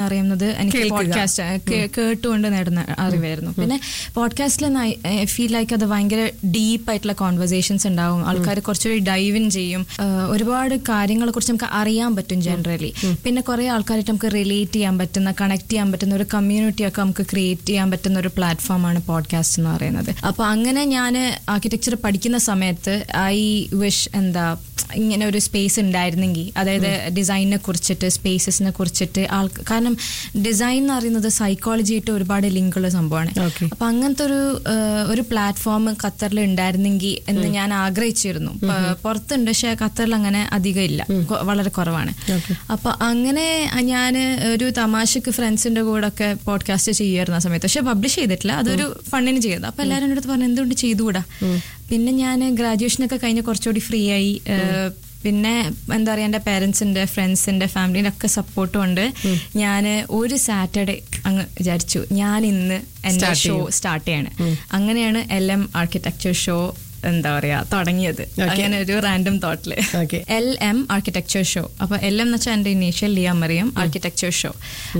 അറിയുന്നത് എനിക്ക് കേൾക്കുക. പോഡ്കാസ്റ്റ് കേട്ടുകൊണ്ട് നേടുന്ന അറിവായിരുന്നു പിന്നെ പോഡ്കാസ്റ്റിൽ ഫീൽ ലൈക്ക് അത് ഭയങ്കര ഡീപ്പ് ആയിട്ടുള്ള കോൺവെർസേഷൻസ് ഉണ്ടാവും ആൾക്കാർ കുറച്ചുകൂടി ഡൈവ് ഇൻ ചെയ്യും ആ, ഒരുപാട് കാര്യങ്ങളെ കുറിച്ച് നമുക്ക് അറിയാൻ പറ്റും ജനറലി പിന്നെ കുറെ ആൾക്കാരായിട്ട് നമുക്ക് റിലേറ്റ് ചെയ്യാൻ പറ്റുന്ന കണക്ട് ചെയ്യാൻ പറ്റുന്ന ഒരു കമ്മ്യൂണിറ്റി ഒക്കെ നമുക്ക് ക്രിയേറ്റ് ചെയ്യാൻ പറ്റുന്ന ഒരു പ്ലാറ്റ്ഫോമാണ് പോഡ്കാസ്റ്റ് എന്ന് പറയുന്നത് അപ്പൊ അങ്ങനെ ഞാൻ ആർക്കിടെക്ചർ പഠിക്കുന്ന സമയത്ത് ഐ വിഷ് എന്താ ഇങ്ങനെ ഒരു സ്പേസ് ഉണ്ടായിരുന്നെങ്കിൽ അതായത് ഡിസൈനിനെ കുറിച്ചിട്ട് സ്പേസസിനെ കുറിച്ചിട്ട് ആൾക്ക് കാരണം ഡിസൈൻ എന്ന് പറയുന്നത് സൈക്കോളജി ആയിട്ട് ഒരുപാട് ലിങ്കുള്ള സംഭവമാണ് Okay. അപ്പൊ അങ്ങനത്തെ ഒരു ആ, ഒരു പ്ലാറ്റ്ഫോം ഖത്തറിൽ ഉണ്ടായിരുന്നെങ്കിൽ എന്ന് ഞാൻ ആഗ്രഹിച്ചിരുന്നു പ- പുറത്തുണ്ട് പക്ഷെ ഖത്തറിൽ അങ്ങനെ അധികം ഇല്ല കൊ- വളരെ കുറവാണ് Okay. അപ്പൊ അങ്ങനെ ഞാൻ ഒരു തമാശക്ക് ഫ്രണ്ട്സിന്റെ കൂടെ ഒക്കെ പോഡ്കാസ്റ്റ് ചെയ്യായിരുന്നു ആ സമയത്ത് പക്ഷെ പബ്ലിഷ് ചെയ്തിട്ടില്ല അതൊരു ഫണ്ടിന് ചെയ്തത് അപ്പൊ എല്ലാവരും എൻ്റെ അടുത്ത് പറഞ്ഞു എന്തുകൊണ്ട് ചെയ്തുകൂടാ പിന്നെ ഞാൻ ഗ്രാജുവേഷനൊക്കെ കഴിഞ്ഞ് കുറച്ചുകൂടി ഫ്രീ ആയി ഏഹ്, പിന്നെ എന്താ പറയാ എൻ്റെ പേരൻസിന്റെ ഫ്രണ്ട്സിന്റെ ഫാമിലിന്റെ ഒക്കെ സപ്പോർട്ടും ഉണ്ട് ഞാൻ ഒരു സാറ്റർഡേ അങ്ങ് വിചാരിച്ചു ഞാൻ ഇന്ന് എൻ്റെ Start ഷോ ചെയ്യും. സ്റ്റാർട്ട് ചെയ്യാണ് അങ്ങനെയാണ് എൽ എം ആർക്കിടെക്ചർ ഷോ എന്താ പറയാ തുടങ്ങിയത് Okay. അങ്ങനെ ഒരു റാൻഡം തോട്ടില് Okay. L M architecture show അപ്പൊ എൽ എം എന്ന് വെച്ചാൽ എന്റെ initial Liya Mariam architecture show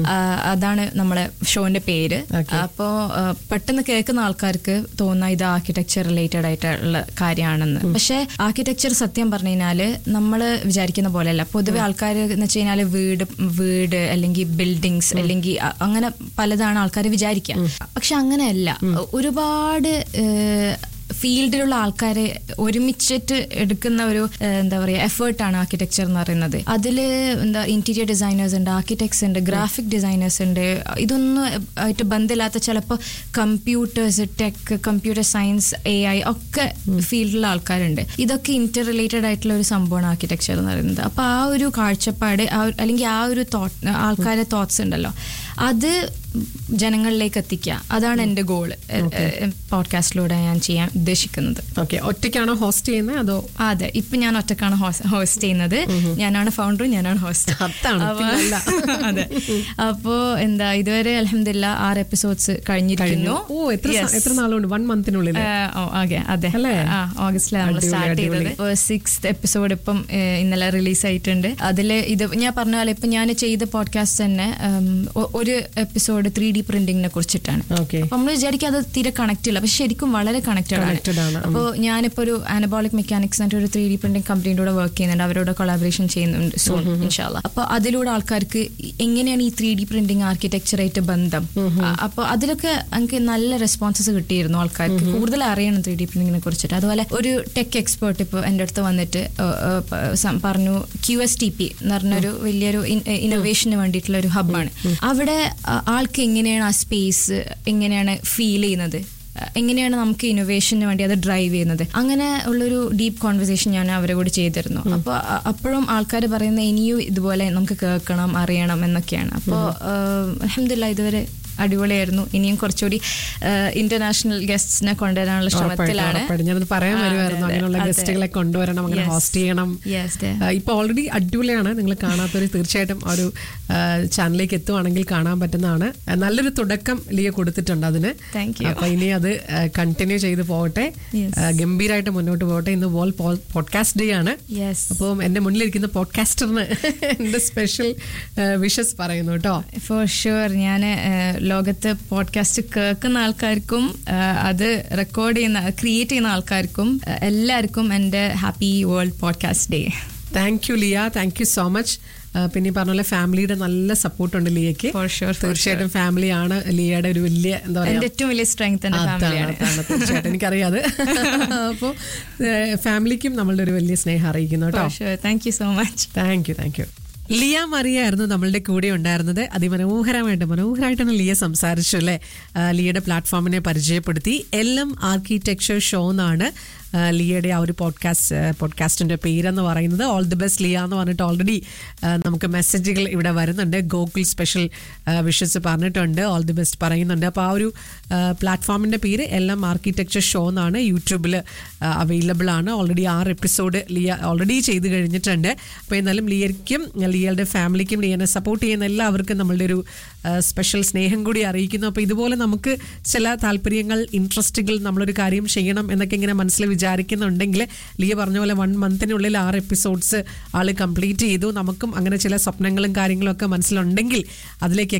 അതാണ് നമ്മളെ ഷോന്റെ പേര് Okay. അപ്പോ ആ, പെട്ടെന്ന് കേൾക്കുന്ന ആൾക്കാർക്ക് തോന്നുന്ന ഇത് ആർക്കിടെക്ചർ റിലേറ്റഡ് ആയിട്ടുള്ള കാര്യമാണെന്ന് പക്ഷെ ആർക്കിടെക്ചർ സത്യം പറഞ്ഞു കഴിഞ്ഞാല് നമ്മൾ വിചാരിക്കുന്ന പോലെയല്ല പൊതുവെ ആൾക്കാർ എന്ന് വെച്ച് കഴിഞ്ഞാല് വീട് വീട് അല്ലെങ്കിൽ ബിൽഡിങ്സ് അല്ലെങ്കിൽ അ- അങ്ങനെ പലതാണ് ആൾക്കാർ വിചാരിക്കുക പക്ഷെ അങ്ങനെയല്ല ഒരുപാട് ഏഹ്, ഫീൽഡിലുള്ള ആൾക്കാരെ ഒരുമിച്ചിട്ട് എടുക്കുന്ന ഒരു ഏഹ്, എന്താ പറയുക എഫേർട്ടാണ് ആർക്കിടെക്ചർ എന്ന് പറയുന്നത് അതിൽ എന്താ ഇന്റീരിയർ ഡിസൈനേഴ്സ് ഉണ്ട് ആർക്കിടെക്ട്സ് ഉണ്ട് ഗ്രാഫിക് ഡിസൈനേഴ്സ് ഉണ്ട് ഇതൊന്നും ആയിട്ട് ബന്ധമില്ലാത്ത ചിലപ്പോൾ computers tech computer science A I ഒക്കെ ഫീൽഡിലുള്ള ആൾക്കാരുണ്ട് ഇതൊക്കെ ഇന്റർ റിലേറ്റഡ് ആയിട്ടുള്ള ഒരു സംഭവമാണ് ആർക്കിടെക്ചർ എന്ന് പറയുന്നത് അപ്പൊ ആ ഒരു കാഴ്ചപ്പാട് ആ ഒരു- അല്ലെങ്കിൽ ആ ഒരു തോട്ട് ആൾക്കാരെ തോട്ട്സ് ഉണ്ടല്ലോ അത് ജനങ്ങളിലേക്ക് എത്തിക്കുക അതാണ് എന്റെ ഗോള് പോഡ്കാസ്റ്റിലൂടെ ഞാൻ ചെയ്യാൻ ഉദ്ദേശിക്കുന്നത് ഓക്കെ ഒറ്റയ്ക്കാണോ ഹോസ്റ്റ് ചെയ്യുന്നത് അതോ അതെ ഇപ്പൊ ഞാൻ ഒറ്റക്കാണ് ഹോസ്റ്റ് ചെയ്യുന്നത് ഞാനാണ് ഫൗണ്ടറും ഞാനാണ് ഹോസ്റ്റ് അതാണ്, പിന്നല്ല. അതെ അപ്പോ എന്താ ഇതുവരെ അലഹമില്ല ആറ് എപ്പിസോഡ്സ് കഴിഞ്ഞിരിക്കുന്നു ഓ എത്ര സ- Yes. എത്ര നാളുകൊണ്ട് വൺ മന്തിനുള്ളിൽ ഏഹ്, ഓ, അതെ അതെ അല്ലേ? ആ ഓഗസ്റ്റിലാണ് നമ്മൾ അടിപൊളി, സ്റ്റാർട്ട് ചെയ്തത് അടിപൊളി. സിക്സ് എപ്പിസോഡ് ഇപ്പം ഏഹ്, ഇന്നലെ റിലീസ് ആയിട്ടുണ്ട് അതിൽ ഇത് ഞാൻ പറഞ്ഞ പോലെ ഇപ്പൊ ഞാൻ ചെയ്ത പോഡ്കാസ്റ്റ് തന്നെ ഉം, ഒ- ഒരു എപ്പിസോഡ് ത്രീ ഡി പ്രിന്റിങ്ങിനെ കുറിച്ചിട്ടാണ് ഓക്കെ അപ്പൊ നമ്മൾ വിചാരിക്കും അത് തീരെ കണക്ട് ഇല്ല പക്ഷെ ശരിക്കും വളരെ കണക്റ്റഡ് Connected ആണ്. ആണ് അപ്പോൾ ഞാനിപ്പോ ഒരു ആനബോളിക് മെക്കാനിക്സ് എന്നിട്ട് ഒരു ത്രീ ഡി പ്രിന്റിംഗ് കമ്പനിയുടെ കൂടെ വർക്ക് ചെയ്യുന്നുണ്ട് അവരോട് കൊളാബറേഷൻ ചെയ്യുന്നുണ്ട് സോൺ ഇൻഷാല്ല അപ്പൊ അതിലൂടെ ആൾക്കാർക്ക് എങ്ങനെയാണ് ഈ ത്രീ ഡി പ്രിന്റിംഗ് ആർക്കിടെക്ചറായിട്ട് ബന്ധം അപ്പോൾ അതിലൊക്കെ എനിക്ക് നല്ല റെസ്പോൺസസ് കിട്ടിയിരുന്നു ആൾക്കാർക്ക് കൂടുതൽ അറിയണം ത്രീ ഡി പ്രിന്റിങ്ങിനെ കുറിച്ചിട്ട് അതുപോലെ ഒരു ടെക് എക്സ്പേർട്ട് ഇപ്പോൾ എൻ്റെ അടുത്ത് വന്നിട്ട് ഏഹ്, ഏഹ്, പ- സം- പറഞ്ഞു ക്യു എസ് ടി പി എന്ന് പറഞ്ഞൊരു വലിയൊരു ഇന്നോവേഷന് വേണ്ടിയിട്ടുള്ള ഒരു ഹബ്ബാണ് അവിടെ ആ- ആൾക്ക് എങ്ങനെയാണ് ആ സ്പേസ് എങ്ങനെയാണ് ഫീൽ ചെയ്യുന്നത് എങ്ങനെയാണ് നമുക്ക് ഇന്നോവേഷന് വേണ്ടി അത് ഡ്രൈവ് ചെയ്യുന്നത് അങ്ങനെ ഉള്ളൊരു ഡീപ്പ് കോൺവെർസേഷൻ ഞാൻ അവരെ കൂടി ചെയ്തിരുന്നു അപ്പോൾ അപ്പോഴും ആൾക്കാർ പറയുന്ന ഇനിയും ഇതുപോലെ നമുക്ക് കേൾക്കണം അറിയണം എന്നൊക്കെയാണ് അപ്പോൾ അലഹമില്ല ഇതുവരെ അടിപൊളിയായിരുന്നു ഇനിയും കുറച്ചുകൂടി ഇന്റർനാഷണൽ ഗസ്റ്റിനെ കൊണ്ടുവരാനുള്ള ഉറപ്പായിട്ടും, ശ്രമത്തിലാണ് ഉറപ്പായിട്ടും. ഞാനത് പറയാൻ ആ, വരുമായിരുന്നു അതെ, അങ്ങനെയുള്ള അതെ. ഗസ്റ്റുകളെ കൊണ്ടുവരണം അങ്ങനെ Yes. ഹോസ്റ്റ് ചെയ്യണം Yes, dear. ആ, ഇപ്പൊ ഓൾറെഡി അടിപൊളിയാണ് നിങ്ങൾ കാണാത്തവർ തീർച്ചയായിട്ടും ആ ഒരു ആ, ചാനലിലേക്ക് എത്തുവാണെങ്കിൽ കാണാൻ പറ്റുന്നതാണ് ആ, നല്ലൊരു തുടക്കം ലിയ കൊടുത്തിട്ടുണ്ട് അതിന് Thank you. അപ്പൊ ഇനി അത് കണ്ടിന്യൂ ചെയ്ത് പോകട്ടെ Yes. ആ, ഗംഭീരമായിട്ട് മുന്നോട്ട് പോകട്ടെ ഇന്ന് വോൾ പോഡ്കാസ്റ്റ് ഡേ ആണ് യെസ് അപ്പം എന്റെ മുന്നിലിരിക്കുന്ന പോഡ്കാസ്റ്ററിന് എന്റെ സ്പെഷ്യൽ വിഷസ് പറയുന്നു കേട്ടോ ഫോർ ഷുവർ ഞാൻ ലോകത്ത് പോഡ്കാസ്റ്റ് കേൾക്കുന്ന ആൾക്കാർക്കും ആ, അത് റെക്കോർഡ് ചെയ്യുന്ന ക്രിയേറ്റ് ചെയ്യുന്ന ആൾക്കാർക്കും ആ, എല്ലാവർക്കും എൻ്റെ happy world podcast day thank you Liya thank you so much പിന്നെ ഈ പറഞ്ഞ പോലെ ഫാമിലിയുടെ നല്ല സപ്പോർട്ട് ഉണ്ട് ലിയക്ക് For sure, for തീർച്ചയായിട്ടും ഫാമിലിയാണ് ലിയയുടെ ഒരു വലിയ എന്താ എൻ്റെ പറയാ ഏറ്റവും വലിയ സ്ട്രെങ്ത് എൻ്റെ അതാണ്, ഫാമിലിയാണ് അതാണ്, തീർച്ചയായിട്ടും എനിക്കറിയാതെ അപ്പോൾ ഫാമിലിക്കും നമ്മളുടെ ഒരു വലിയ സ്നേഹം അറിയിക്കുന്നു കേട്ടോ thank you so much thank you thank you Liya Mariya ആയിരുന്നു നമ്മളുടെ കൂടെ ഉണ്ടായിരുന്നത് അതിമനോഹരമായിട്ട് മനോഹരമായിട്ടാണ് ലിയ സംസാരിച്ചു അല്ലേ ആ, ലിയയുടെ പ്ലാറ്റ്ഫോമിനെ പരിചയപ്പെടുത്തി എൽ എം ആർക്കിടെക്ചർ ഷോ എന്നാണ് ആ, ലിയയുടെ ആ ഒരു പോഡ്കാസ്റ്റ് പോഡ്കാസ്റ്റിന്റെ പേരെന്ന് പറയുന്നത് ഓൾ ദി ബെസ്റ്റ് ലിയ എന്ന് പറഞ്ഞിട്ട് ഓൾറെഡി നമുക്ക് മെസ്സേജുകൾ ഇവിടെ വരുന്നുണ്ട് ഗോകുൽ സ്പെഷ്യൽ വിഷസ് പറഞ്ഞിട്ടുണ്ട് ഓൾ ദി ബെസ്റ്റ് പറയുന്നുണ്ട് അപ്പോൾ ആ ഒരു പ്ലാറ്റ്ഫോമിന്റെ പേര് എൽ എം ആർക്കിടെക്ചർ ഷോ എന്നാണ് യൂട്യൂബിൽ അവൈലബിൾ ആണ് ഓൾറെഡി ആറ് എപ്പിസോഡ് ലിയ ഓൾറെഡി ചെയ്ത് കഴിഞ്ഞിട്ടുണ്ട് അപ്പോൾ എന്നാലും ലിയയ്ക്കും ലിയയുടെ ഫാമിലിക്കും ലിയനെ സപ്പോർട്ട് ചെയ്യുന്ന എല്ലാവർക്കും നമ്മളുടെ ഒരു സ്പെഷ്യൽ സ്നേഹം കൂടി അറിയിക്കുന്നു അപ്പോൾ ഇതുപോലെ നമുക്ക് ചില താല്പര്യങ്ങൾ ഇൻട്രസ്റ്റുകൾ നമ്മളൊരു കാര്യം ചെയ്യണം എന്നൊക്കെ ഇങ്ങനെ മനസ്സിൽ വിചാരിക്കും വിചാരിക്കുന്നുണ്ടെങ്കിൽ ലിയ പറഞ്ഞ പോലെ വൺ മന്തിനുള്ളിൽ ആറ് എപ്പിസോഡ്സ് ആള് കംപ്ലീറ്റ് ചെയ്തു നമുക്കും അങ്ങനെ ചില സ്വപ്നങ്ങളും കാര്യങ്ങളും ഒക്കെ മനസ്സിലുണ്ടെങ്കിൽ അതിലേക്ക്